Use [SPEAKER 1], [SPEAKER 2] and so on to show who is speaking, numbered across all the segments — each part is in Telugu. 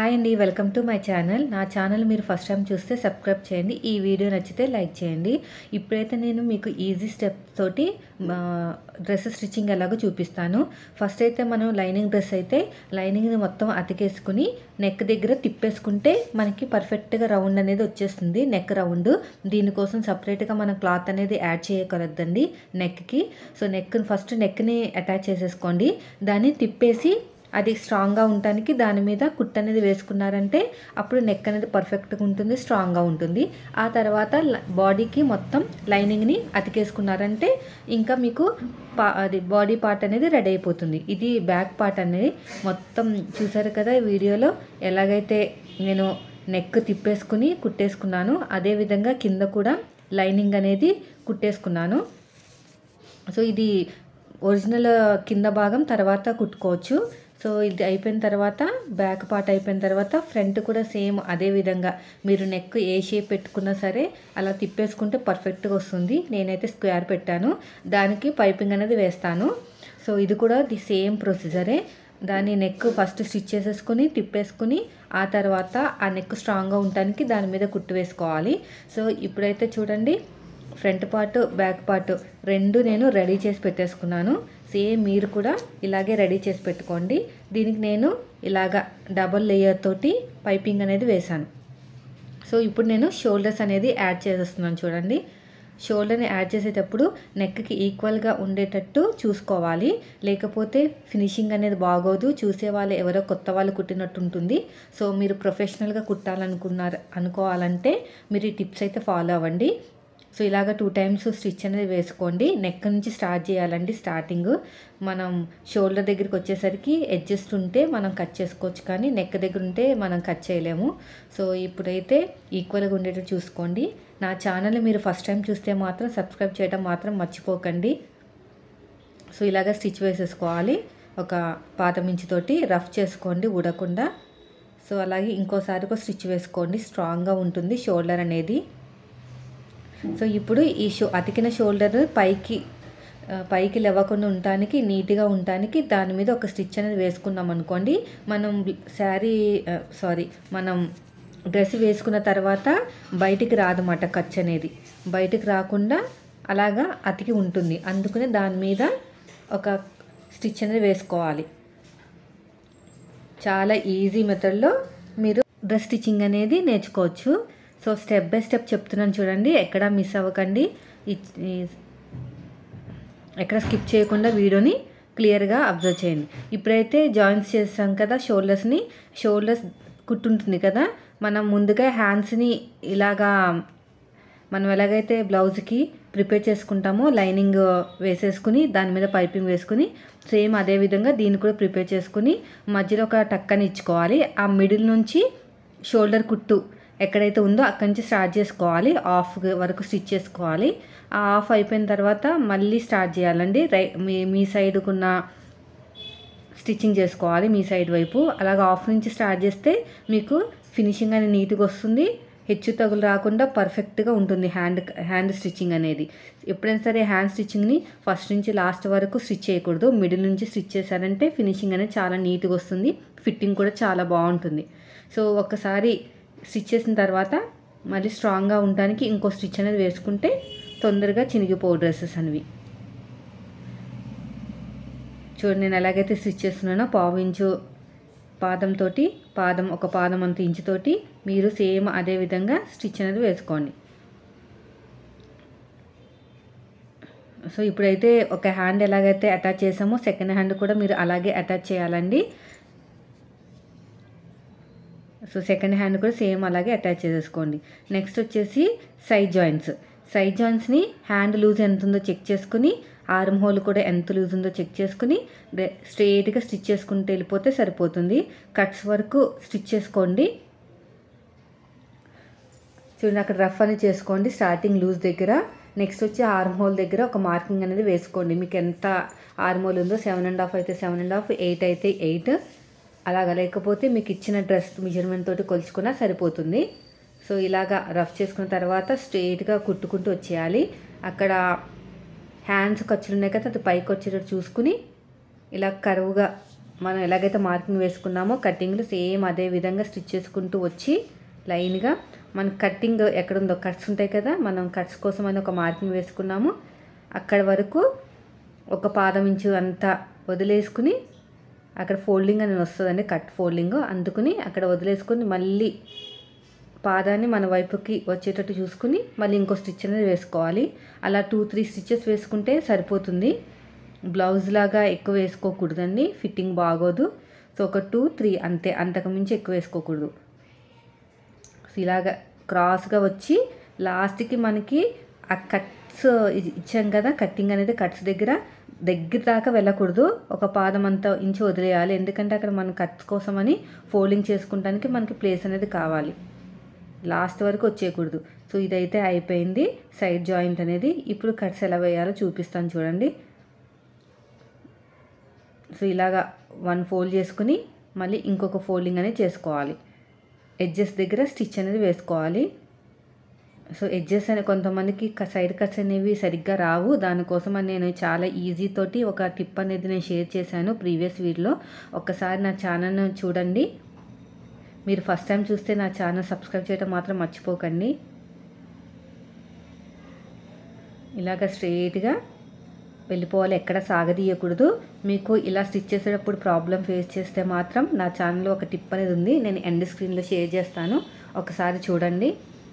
[SPEAKER 1] హాయ్ అండి వెల్కమ్ టు మై ఛానల్ నా ఛానల్ మీరు ఫస్ట్ టైం చూస్తే సబ్స్క్రైబ్ చేయండి ఈ వీడియో నచ్చితే లైక్ చేయండి ఇప్పుడైతే నేను మీకు ఈజీ స్టెప్ తోటి డ్రెస్ స్టిచ్చింగ్ ఎలాగో చూపిస్తాను ఫస్ట్ అయితే మనం లైనింగ్ డ్రెస్ అయితే లైనింగ్ని మొత్తం అతికేసుకుని నెక్ దగ్గర తిప్పేసుకుంటే మనకి పర్ఫెక్ట్గా రౌండ్ అనేది వచ్చేస్తుంది నెక్ రౌండ్ దీనికోసం సపరేట్గా మనం క్లాత్ అనేది యాడ్ చేయకూడదండి నెక్కి సో నెక్ ఫస్ట్ నెక్ని అటాచ్ చేసేసుకోండి దాన్ని తిప్పేసి అది స్ట్రాంగ్గా ఉండటానికి దాని మీద కుట్ అనేది వేసుకున్నారంటే అప్పుడు నెక్ అనేది పర్ఫెక్ట్గా ఉంటుంది స్ట్రాంగ్గా ఉంటుంది ఆ తర్వాత బాడీకి మొత్తం లైనింగ్ని అతికేసుకున్నారంటే ఇంకా మీకు పా అది బాడీ పార్ట్ అనేది రెడీ అయిపోతుంది ఇది బ్యాక్ పార్ట్ అనేది మొత్తం చూసారు కదా ఈ వీడియోలో ఎలాగైతే నేను నెక్ తిప్పేసుకుని కుట్టేసుకున్నాను అదేవిధంగా కింద కూడా లైనింగ్ అనేది కుట్టేసుకున్నాను సో ఇది ఒరిజినల్ కింద భాగం తర్వాత కుట్టుకోవచ్చు సో ఇది అయిపోయిన తర్వాత బ్యాక్ పార్ట్ అయిపోయిన తర్వాత ఫ్రంట్ కూడా సేమ్ అదే విధంగా మీరు నెక్ ఏ షేప్ పెట్టుకున్నా సరే అలా తిప్పేసుకుంటే పర్ఫెక్ట్గా వస్తుంది నేనైతే స్క్వేర్ పెట్టాను దానికి పైపింగ్ అనేది వేస్తాను సో ఇది కూడా ది సేమ్ ప్రొసీజరే దాని నెక్ ఫస్ట్ స్టిచ్ చేసేసుకుని తిప్పేసుకుని ఆ తర్వాత ఆ నెక్ స్ట్రాంగ్గా ఉండటానికి దాని మీద కుట్టు వేసుకోవాలి సో ఇప్పుడైతే చూడండి ఫ్రంట్ పార్ట్ బ్యాక్ పార్ట్ రెండు నేను రెడీ చేసి పెట్టేసుకున్నాను సేమ్ మీరు కూడా ఇలాగే రెడీ చేసి పెట్టుకోండి దీనికి నేను ఇలాగా డబల్ లేయర్ తోటి పైపింగ్ అనేది వేశాను సో ఇప్పుడు నేను షోల్డర్స్ అనేది యాడ్ చేసేస్తున్నాను చూడండి షోల్డర్ని యాడ్ చేసేటప్పుడు నెక్కి ఈక్వల్గా ఉండేటట్టు చూసుకోవాలి లేకపోతే ఫినిషింగ్ అనేది బాగోదు చూసే వాళ్ళు ఎవరో కొత్త వాళ్ళు కుట్టినట్టు ఉంటుంది సో మీరు ప్రొఫెషనల్గా కుట్టాలనుకున్నారు అనుకోవాలంటే మీరు ఈ టిప్స్ అయితే ఫాలో అవ్వండి సో ఇలాగ టూ టైమ్స్ స్టిచ్ అనేది వేసుకోండి నెక్ నుంచి స్టార్ట్ చేయాలండి స్టార్టింగ్ మనం షోల్డర్ దగ్గరికి వచ్చేసరికి అడ్జస్ట్ ఉంటే మనం కట్ చేసుకోవచ్చు కానీ నెక్ దగ్గర ఉంటే మనం కట్ చేయలేము సో ఇప్పుడైతే ఈక్వల్గా ఉండేటట్టు చూసుకోండి నా ఛానల్ మీరు ఫస్ట్ టైం చూస్తే మాత్రం సబ్స్క్రైబ్ చేయడం మాత్రం మర్చిపోకండి సో ఇలాగ స్టిచ్ వేసేసుకోవాలి ఒక పాత మించితోటి రఫ్ చేసుకోండి ఊడకుండా సో అలాగే ఇంకోసారి ఒక స్టిచ్ వేసుకోండి స్ట్రాంగ్గా ఉంటుంది షోల్డర్ అనేది సో ఇప్పుడు ఈ షో అతికిన షోల్డర్ పైకి పైకి లేవకుండా ఉండటానికి నీట్గా ఉండటానికి దాని మీద ఒక స్టిచ్ అనేది వేసుకున్నాం అనుకోండి మనం శారీ సారీ మనం డ్రెస్ వేసుకున్న తర్వాత బయటికి రాదన్నమాట ఖర్చు అనేది బయటికి రాకుండా అలాగా అతికి ఉంటుంది అందుకని దాని మీద ఒక స్టిచ్ అనేది వేసుకోవాలి చాలా ఈజీ మెథడ్లో మీరు డ్రెస్ స్టిచ్చింగ్ అనేది నేర్చుకోవచ్చు సో స్టెప్ బై స్టెప్ చెప్తున్నాను చూడండి ఎక్కడ మిస్ అవ్వకండి ఎక్కడ స్కిప్ చేయకుండా వీడియోని క్లియర్గా అబ్జర్వ్ చేయండి ఇప్పుడైతే జాయింట్స్ చేస్తాం కదా షోల్డర్స్ని షోల్డర్స్ కుట్టుంటుంది కదా మనం ముందుగా హ్యాండ్స్ని ఇలాగా మనం ఎలాగైతే బ్లౌజ్కి ప్రిపేర్ చేసుకుంటామో లైనింగ్ వేసేసుకుని దాని మీద పైపింగ్ వేసుకుని సేమ్ అదే విధంగా దీన్ని కూడా ప్రిపేర్ చేసుకుని మధ్యలో ఒక టక్కని ఇచ్చుకోవాలి ఆ మిడిల్ నుంచి షోల్డర్ కుట్టు ఎక్కడైతే ఉందో అక్కడి నుంచి స్టార్ట్ చేసుకోవాలి ఆఫ్ వరకు స్టిచ్ చేసుకోవాలి ఆ ఆఫ్ అయిపోయిన తర్వాత మళ్ళీ స్టార్ట్ చేయాలండి రై మీ మీ సైడ్కున్న స్టిచ్చింగ్ చేసుకోవాలి మీ సైడ్ వైపు అలాగ ఆఫ్ నుంచి స్టార్ట్ చేస్తే మీకు ఫినిషింగ్ అనేది నీట్గా వస్తుంది హెచ్చు తగులు రాకుండా పర్ఫెక్ట్గా ఉంటుంది హ్యాండ్ హ్యాండ్ స్టిచ్చింగ్ అనేది ఎప్పుడైనా సరే హ్యాండ్ స్టిచ్చింగ్ని ఫస్ట్ నుంచి లాస్ట్ వరకు స్టిచ్ చేయకూడదు మిడిల్ నుంచి స్టిచ్ చేశారంటే ఫినిషింగ్ అనేది చాలా నీట్గా వస్తుంది ఫిట్టింగ్ కూడా చాలా బాగుంటుంది సో ఒకసారి స్టిచ్ చేసిన తర్వాత మళ్ళీ స్ట్రాంగ్గా ఉండడానికి ఇంకో స్టిచ్ అనేది వేసుకుంటే తొందరగా చినిగిపోవు డ్రెస్సెస్ అనేవి చూడండి నేను ఎలాగైతే స్టిచ్ చేస్తున్నానో పావు ఇంచు పాదంతో పాదం ఒక పాదం అంత ఇంచుతోటి మీరు సేమ్ అదే విధంగా స్టిచ్ అనేది వేసుకోండి సో ఇప్పుడైతే ఒక హ్యాండ్ ఎలాగైతే అటాచ్ చేసామో సెకండ్ హ్యాండ్ కూడా మీరు అలాగే అటాచ్ చేయాలండి సో సెకండ్ హ్యాండ్ కూడా సేమ్ అలాగే అటాచ్ చేసేసుకోండి నెక్స్ట్ వచ్చేసి సైడ్ జాయింట్స్ సైడ్ జాయింట్స్ని హ్యాండ్ లూజ్ ఎంత ఉందో చెక్ చేసుకుని ఆర్మ్ హోల్ కూడా ఎంత లూజ్ ఉందో చెక్ చేసుకుని స్ట్రైట్గా స్టిచ్ చేసుకుంటూ వెళ్ళిపోతే సరిపోతుంది కట్స్ వరకు స్టిచ్ చేసుకోండి చూడండి అక్కడ రఫ్ అని చేసుకోండి స్టార్టింగ్ లూజ్ దగ్గర నెక్స్ట్ వచ్చి ఆర్మ్ హోల్ దగ్గర ఒక మార్కింగ్ అనేది వేసుకోండి మీకు ఎంత ఆర్మ్ హోల్ ఉందో సెవెన్ అండ్ హాఫ్ అయితే సెవెన్ అండ్ హాఫ్ ఎయిట్ అయితే ఎయిట్ అలాగా లేకపోతే మీకు ఇచ్చిన డ్రెస్ మెజర్మెంట్ తోటి కొలుచుకున్నా సరిపోతుంది సో ఇలాగా రఫ్ చేసుకున్న తర్వాత స్ట్రైట్గా కుట్టుకుంటూ వచ్చేయాలి అక్కడ హ్యాండ్స్ ఖర్చులు ఉన్నాయి కదా అది పైకి వచ్చేటట్టు చూసుకుని ఇలా కరువుగా మనం ఎలాగైతే మార్కింగ్ వేసుకున్నామో కటింగ్లు సేమ్ అదే విధంగా స్టిచ్ చేసుకుంటూ వచ్చి లైన్గా మన కట్టింగ్ ఎక్కడుందో కట్స్ ఉంటాయి కదా మనం కట్స్ కోసం అని ఒక మార్కింగ్ వేసుకున్నాము అక్కడ వరకు ఒక పాదం ఇంచు అంతా వదిలేసుకుని అక్కడ ఫోల్డింగ్ అని వస్తుందండి కట్ ఫోల్డింగ్ అందుకుని అక్కడ వదిలేసుకుని మళ్ళీ పాదాన్ని మన వైపుకి వచ్చేటట్టు చూసుకుని మళ్ళీ ఇంకో స్టిచ్ అనేది వేసుకోవాలి అలా టూ త్రీ స్టిచెస్ వేసుకుంటే సరిపోతుంది బ్లౌజ్ లాగా ఎక్కువ వేసుకోకూడదండి ఫిట్టింగ్ బాగోదు సో ఒక టూ త్రీ అంతే అంతకు మించి ఎక్కువ వేసుకోకూడదు సో ఇలాగ క్రాస్గా వచ్చి లాస్ట్కి మనకి ఆ కట్స్ ఇచ్చాం కదా కట్టింగ్ అనేది కట్స్ దగ్గర దగ్గర దాకా వెళ్ళకూడదు ఒక పాదం అంతా ఇంచి వదిలేయాలి ఎందుకంటే అక్కడ మనం కట్స్ కోసమని ఫోల్డింగ్ చేసుకుంటానికి మనకి ప్లేస్ అనేది కావాలి లాస్ట్ వరకు వచ్చేయకూడదు సో ఇదైతే అయిపోయింది సైడ్ జాయింట్ అనేది ఇప్పుడు కట్స్ ఎలా వేయాలో చూపిస్తాను చూడండి సో ఇలాగా వన్ ఫోల్డ్ చేసుకుని మళ్ళీ ఇంకొక ఫోల్డింగ్ అనేది చేసుకోవాలి ఎడ్జెస్ దగ్గర స్టిచ్ అనేది వేసుకోవాలి సో ఎడ్జెస్ అనే కొంతమందికి సైడ్ కట్స్ అనేవి సరిగ్గా రావు దానికోసం అని నేను చాలా ఈజీ తోటి ఒక టిప్ అనేది నేను షేర్ చేశాను ప్రీవియస్ వీడియోలో ఒక్కసారి నా ఛానల్ను చూడండి మీరు ఫస్ట్ టైం చూస్తే నా ఛానల్ సబ్స్క్రైబ్ చేయడం మాత్రం మర్చిపోకండి ఇలాగ స్ట్రెయిట్గా వెళ్ళిపోవాలి ఎక్కడ సాగదీయకూడదు మీకు ఇలా స్టిచ్ చేసేటప్పుడు ప్రాబ్లం ఫేస్ చేస్తే మాత్రం నా ఛానల్లో ఒక టిప్ అనేది ఉంది నేను ఎండ్ స్క్రీన్లో షేర్ చేస్తాను ఒకసారి చూడండి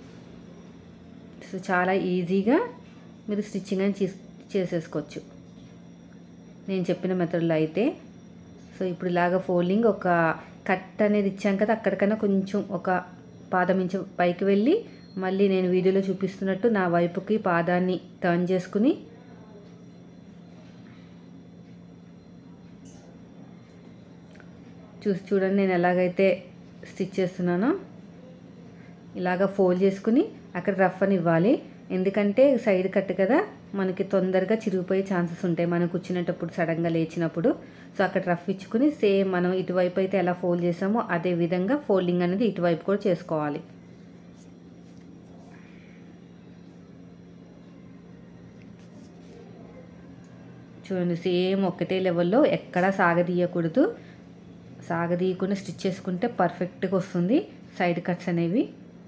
[SPEAKER 1] సో చాలా ఈజీగా మీరు స్టిచ్చింగ్ అని చేసేసుకోవచ్చు నేను చెప్పిన మెథడ్లో అయితే సో ఇప్పుడు ఇలాగ ఫోల్డింగ్ ఒక కట్ అనేది ఇచ్చాం కదా అక్కడికన్నా కొంచెం ఒక పాదం ఇంచు పైకి వెళ్ళి మళ్ళీ నేను వీడియోలో చూపిస్తున్నట్టు నా వైపుకి పాదాన్ని టర్న్ చేసుకుని చూసి చూడండి నేను ఎలాగైతే స్టిచ్ చేస్తున్నానో ఇలాగ ఫోల్డ్ చేసుకుని అక్కడ రఫ్ అని ఇవ్వాలి ఎందుకంటే సైడ్ కట్ కదా మనకి తొందరగా చిరిగిపోయే ఛాన్సెస్ ఉంటాయి మనం కూర్చునేటప్పుడు సడన్గా లేచినప్పుడు సో అక్కడ రఫ్ ఇచ్చుకుని సేమ్ మనం ఇటువైపు అయితే ఎలా ఫోల్డ్ చేసామో అదే విధంగా ఫోల్డింగ్ అనేది ఇటువైపు కూడా చేసుకోవాలి చూడండి సేమ్ ఒకటే లెవెల్లో ఎక్కడా సాగదీయకూడదు సాగదీయకుండా స్టిచ్ చేసుకుంటే పర్ఫెక్ట్గా వస్తుంది సైడ్ కట్స్ అనేవి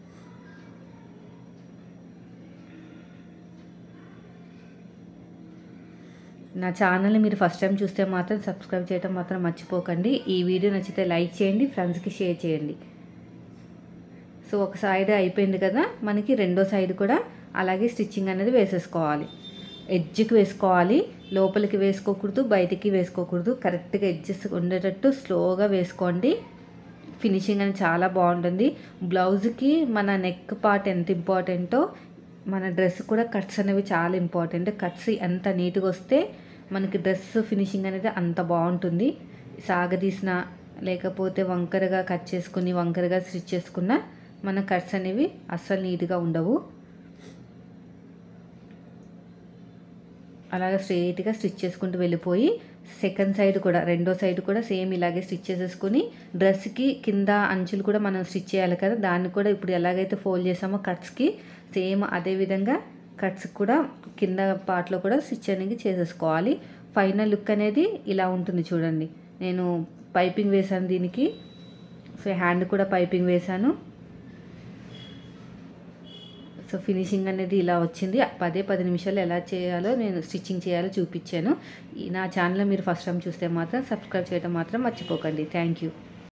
[SPEAKER 1] నా ఛానల్ని మీరు ఫస్ట్ టైం చూస్తే మాత్రం సబ్స్క్రైబ్ చేయడం మాత్రం మర్చిపోకండి ఈ వీడియో నచ్చితే లైక్ చేయండి ఫ్రెండ్స్కి షేర్ చేయండి సో ఒక సైడ్ అయిపోయింది కదా మనకి రెండో సైడ్ కూడా అలాగే స్టిచ్చింగ్ అనేది వేసేసుకోవాలి ఎడ్జ్కి వేసుకోవాలి లోపలికి వేసుకోకూడదు బయటికి వేసుకోకూడదు కరెక్ట్గా ఎడ్జెస్ ఉండేటట్టు స్లోగా వేసుకోండి ఫినిషింగ్ అని చాలా బాగుంటుంది బ్లౌజ్కి మన నెక్ పార్ట్ ఎంత ఇంపార్టెంటో మన డ్రెస్ కూడా కట్స్ అనేవి చాలా ఇంపార్టెంట్ కట్స్ ఎంత నీట్గా వస్తే మనకి డ్రెస్ ఫినిషింగ్ అనేది అంత బాగుంటుంది సాగదీసిన లేకపోతే వంకరగా కట్ చేసుకుని వంకరగా స్టిచ్ చేసుకున్న మన కట్స్ అనేవి అస్సలు నీట్గా ఉండవు అలాగే స్ట్రెయిట్గా స్టిచ్ చేసుకుంటూ వెళ్ళిపోయి సెకండ్ సైడ్ కూడా రెండో సైడ్ కూడా సేమ్ ఇలాగే స్టిచ్ చేసేసుకుని డ్రెస్కి కింద అంచులు కూడా మనం స్టిచ్ చేయాలి కదా దాన్ని కూడా ఇప్పుడు ఎలాగైతే ఫోల్డ్ చేసామో కట్స్కి సేమ్ అదే విధంగా కట్స్ కూడా కింద పార్ట్లో కూడా స్టిచ్ అనేది చేసేసుకోవాలి ఫైనల్ లుక్ అనేది ఇలా ఉంటుంది చూడండి నేను పైపింగ్ వేసాను దీనికి సో హ్యాండ్ కూడా పైపింగ్ వేసాను సో ఫినిషింగ్ అనేది ఇలా వచ్చింది పదే పది నిమిషాలు ఎలా చేయాలో నేను స్టిచ్చింగ్ చేయాలో చూపించాను ఈ నా ఛానల్ మీరు ఫస్ట్ టైం చూస్తే మాత్రం సబ్స్క్రైబ్ చేయడం మాత్రం మర్చిపోకండి థ్యాంక్ యూ